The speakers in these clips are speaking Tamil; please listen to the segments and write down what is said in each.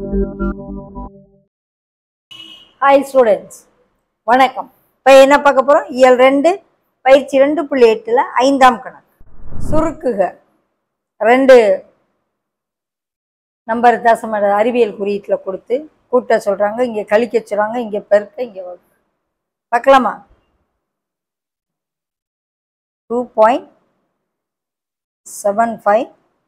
ஹாய் ஸ்டூடெண்ட்ஸ் வணக்கம் இப்போ என்ன பார்க்க போகிறோம் இயல் ரெண்டு பயிற்சி ரெண்டு புள்ளி எட்டில் ஐந்தாம் கணக்கு சுருக்குக ரெண்டு நம்பர் தசம அறிவியல் குறியீட்டில் கொடுத்து கூட்ட சொல்கிறாங்க இங்கே கழிக்க சொல்கிறாங்க இங்கே பெருக்க இங்கே வகுக்க பார்க்கலாமா two point seven five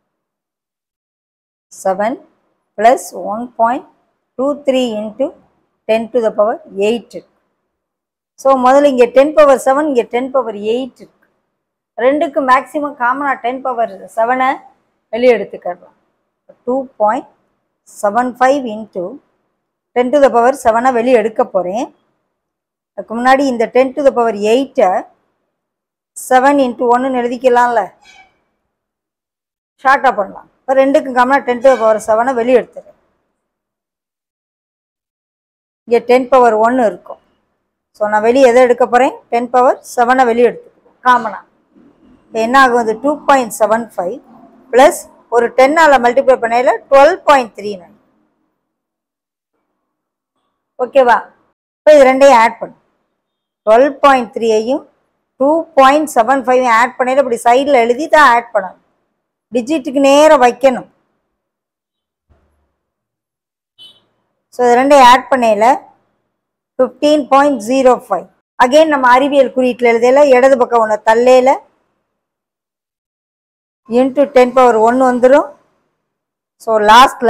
seven plus one point two three into ten to the power eight so முதல்ல இங்கே டென் பவர் செவன் இங்கே டென் பவர் எயிட் இருக்கு ரெண்டுக்கு மேக்ஸிமம் காமனாக டென் பவர் செவனை வெளியே எடுத்துக்கிறோம் two point seven five into ten to the power செவனை வெளியே எடுக்க போகிறேன் அதுக்கு முன்னாடி இந்த டென் டு த பவர் எயிட்டை செவன் இன்ட்டு ஒன்றுன்னு எழுதிக்கலாம்ல ஷார்ட்டாக பண்ணலாம் இப்போ ரெண்டுக்கும் காமனாக டென் டு த பவர் செவனை வெளியே எடுத்துறேன் இங்கே டென் பவர் ஒன்று இருக்கும் ஸோ நான் வெளியே எதை எடுக்க போகிறேன் டென் பவர் செவனை வெளியே எடுத்துக்குவோம் காமனாக இப்போ என்ன ஆகும் இது two point seven five plus ஒரு டென்னால் மல்டிப்ளை பண்ணையில் டுவெல் பாயிண்ட் த்ரீ நைன் ஓகேவா இப்போ இது ரெண்டையும் ஆட் பண்ணு டுவெல் பாயிண்ட் த்ரீயையும் two point seven five add பண்ணையில் இப்படி சைடில் எழுதி தான் ஆட் பண்ணணும் டிஜிட்டுக்கு நேராக வைக்கணும் ஸோ இது ரெண்டையும் ஆட் பண்ணையில் fifteen point zero five again நம்ம அறிவியல் குறியீட்டில் எழுதையில இடது பக்கம் ஒன்று தள்ளையில் இன்ட்டு டென் பவர் ஒன்று வந்துடும் ஸோ லாஸ்டில்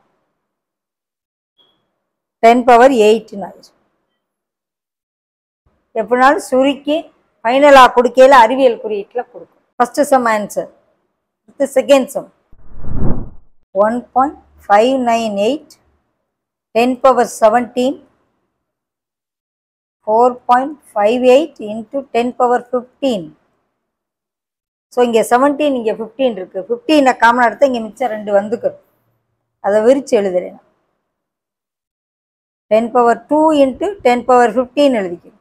டென் பவர் எயிட்னு ஆயிடும் எப்படினாலும் சுருக்கி ஃபைனலாக கொடுக்கையில் அறிவியல் குறியீட்டில் கொடுக்கும் ஃபஸ்ட்டு சம் ஆன்சர் அடுத்து second sum one point five nine eight ten power seventeen four point five eight into ten power fifteen so இங்கே செவன்டீன் இங்கே ஃபிஃப்டீன் இருக்குது ஃபிஃப்டீனை காமன் எடுத்து இங்கே மிச்சம் ரெண்டு வந்துக்கும் அதை விரித்து எழுதுறேன் ten power two into ten power fifteen எழுதிக்கிறேன்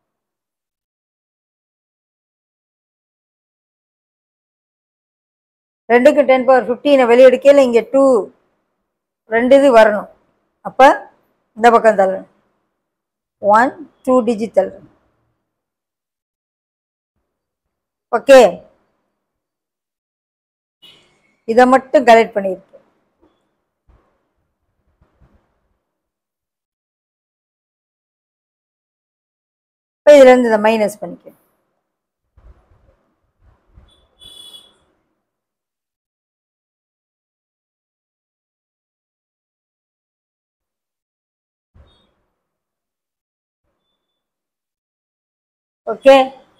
ரெண்டுக்கு டென் பவர் ஃபிஃப்டீனை வெளியெடுக்கையில் இங்கே டூ ரெண்டு இது வரணும் அப்போ இந்த பக்கம் தள்ளணும் ஒன் டூ டிஜிட் தள்ளணும் ஓகே இதை மட்டும் கலெக்ட் பண்ணியிருக்கு இப்போ இதுலேருந்து இதை மைனஸ் பண்ணிக்க ஓகே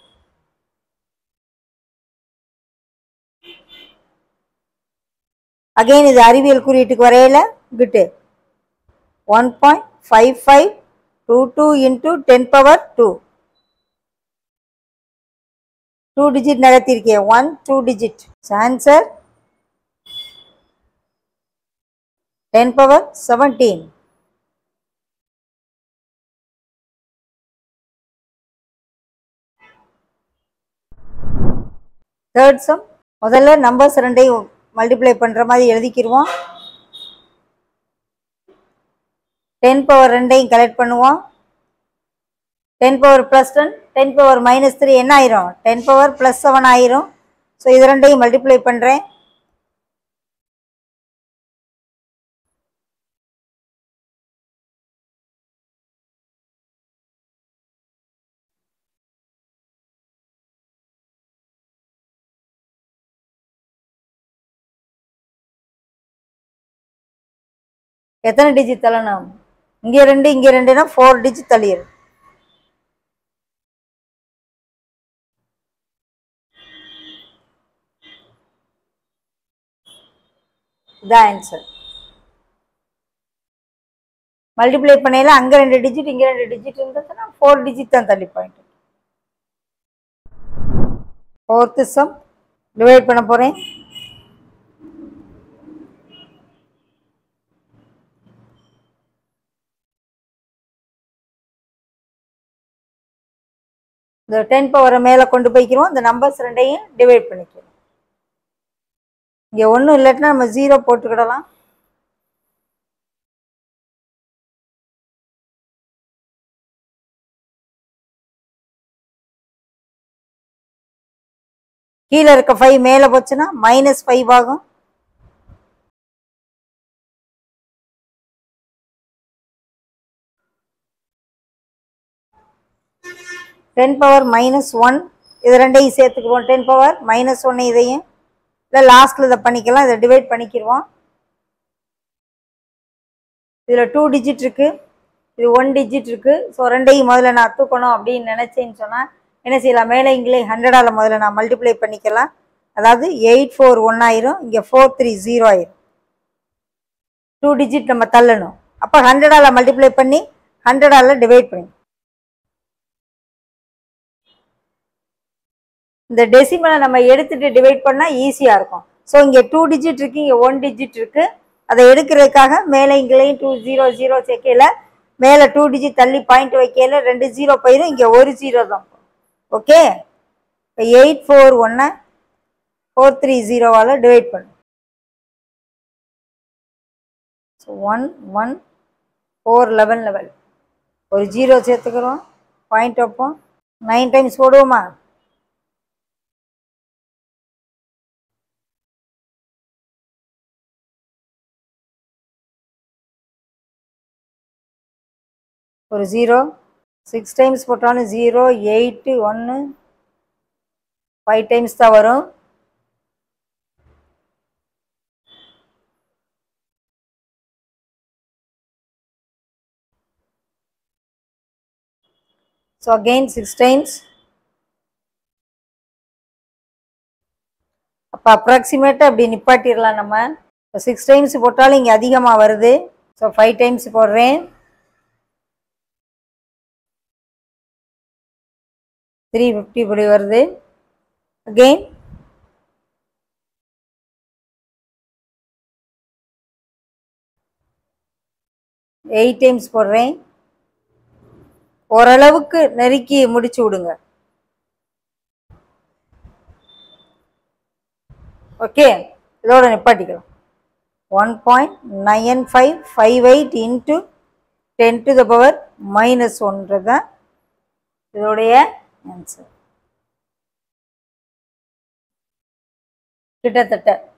அகைன் இது அறிவியல் குறியீட்டுக்கு வரையில கிட்டு one point five five two two into ten power two two digit நகர்த்திருக்கேன் one two digit answer ten power seventeen third sum முதல்ல நம்பர்ஸ் ரெண்டையும் மல்டிப்ளை பண்ணுற மாதிரி எழுதிக்கிடுவோம் டென் பவர் ரெண்டையும் கலெக்ட் பண்ணுவோம் ten power plus ten ten power minus three என்ன ஆயிரும் டென் பவர் ப்ளஸ் செவன் ஆயிரும் ஸோ இது ரெண்டையும் மல்டிப்ளை பண்ணுறேன் எத்தனை டிஜிட் தள்ளணும் இங்கே ரெண்டு இங்கே ரெண்டுனா ஃபோர் டிஜிட் தள்ளிடு இதான் ஆன்சர் மல்டிப்ளை பண்ணையில் அங்கே ரெண்டு டிஜிட் இங்கே ரெண்டு டிஜிட் இருந்ததுன்னா ஃபோர் டிஜிட் தான் தள்ளி பாயிண்ட் ஃபோர்த்து சம் டிவைட் பண்ண போகிறேன் இந்த டென் பவரை மேலே கொண்டு போய்க்கிறோம் இந்த நம்பர்ஸ் ரெண்டையும் டிவைட் பண்ணிக்கிறோம் இங்கே ஒன்றும் இல்லாட்டினா நம்ம ஜீரோ போட்டுக்கிடலாம் கீழே இருக்க ஃபைவ் மேலே போச்சுன்னா மைனஸ் ஃபைவ் ஆகும் டென் பவர் மைனஸ் ஒன் இது ரெண்டையும் சேர்த்துக்குவோம் டென் பவர் மைனஸ் ஒன்று இதையும் இல்லை லாஸ்ட்டில் இதை பண்ணிக்கலாம் இதை டிவைட் பண்ணிக்கிடுவோம் இதில் டூ டிஜிட் இருக்குது இது ஒன் டிஜிட் இருக்குது ஸோ ரெண்டையும் முதல்ல நான் தூக்கணும் அப்படின்னு நினச்சேன்னு சொன்னால் என்ன செய்யலாம் மேலே இங்கிலே ஹண்ட்ரடால் முதல்ல நான் மல்டிப்ளை பண்ணிக்கலாம் அதாவது எயிட் ஃபோர் ஒன் ஆயிரும் இங்கே ஃபோர் த்ரீ ஜீரோ ஆயிரும் டூ டிஜிட் நம்ம தள்ளணும் அப்போ ஹண்ட்ரடால் மல்டிப்ளை பண்ணி ஹண்ட்ரடால் டிவைட் பண்ணி இந்த டெசிமலை நம்ம எடுத்துட்டு டிவைட் பண்ணால் ஈஸியாக இருக்கும் ஸோ இங்கே டூ டிஜிட் இருக்குது இங்கே ஒன் டிஜிட் இருக்குது அதை எடுக்கிறதுக்காக மேலே இங்கேயும் டூ ஜீரோ ஜீரோ சேர்க்கையில் மேலே டூ டிஜிட் தள்ளி பாயிண்ட் வைக்கையில் ரெண்டு ஜீரோ போயிடும் இங்கே ஒரு ஜீரோ தான் ஓகே இப்போ எயிட் ஃபோர் ஒன்னை ஃபோர் த்ரீ ஜீரோவால் டிவைட் பண்ணு so one one four eleven level ஒரு ஜீரோ சேர்த்துக்கிறோம் பாயிண்ட் வைப்போம் நைன் டைம்ஸ் போடுவோமா ஒரு ஜீரோ சிக்ஸ் டைம்ஸ் போட்டாலும் ஜீரோ எயிட்டு ஒன்று ஃபைவ் டைம்ஸ் தான் வரும் ஸோ அகெயின் சிக்ஸ் டைம்ஸ் அப்போ அப்ராக்சிமேட்டாக அப்படி நிப்பாட்டிடலாம் நம்ம இப்போ சிக்ஸ் டைம்ஸ் போட்டாலும் இங்கே அதிகமாக வருது ஸோ ஃபைவ் டைம்ஸ் போடுறேன் த்ரீ ஃபிஃப்டி இப்படி வருது அகெயின் எயிட் டைம்ஸ் போடுறேன் ஓரளவுக்கு நெருக்கி முடிச்சு விடுங்க ஓகே இதோட நிப்பாட்டிக்கலாம் one point nine five five eight into ten to the power minus ஒன்று தான் இதோடைய ஆன்சர் கிட்டத்தட்ட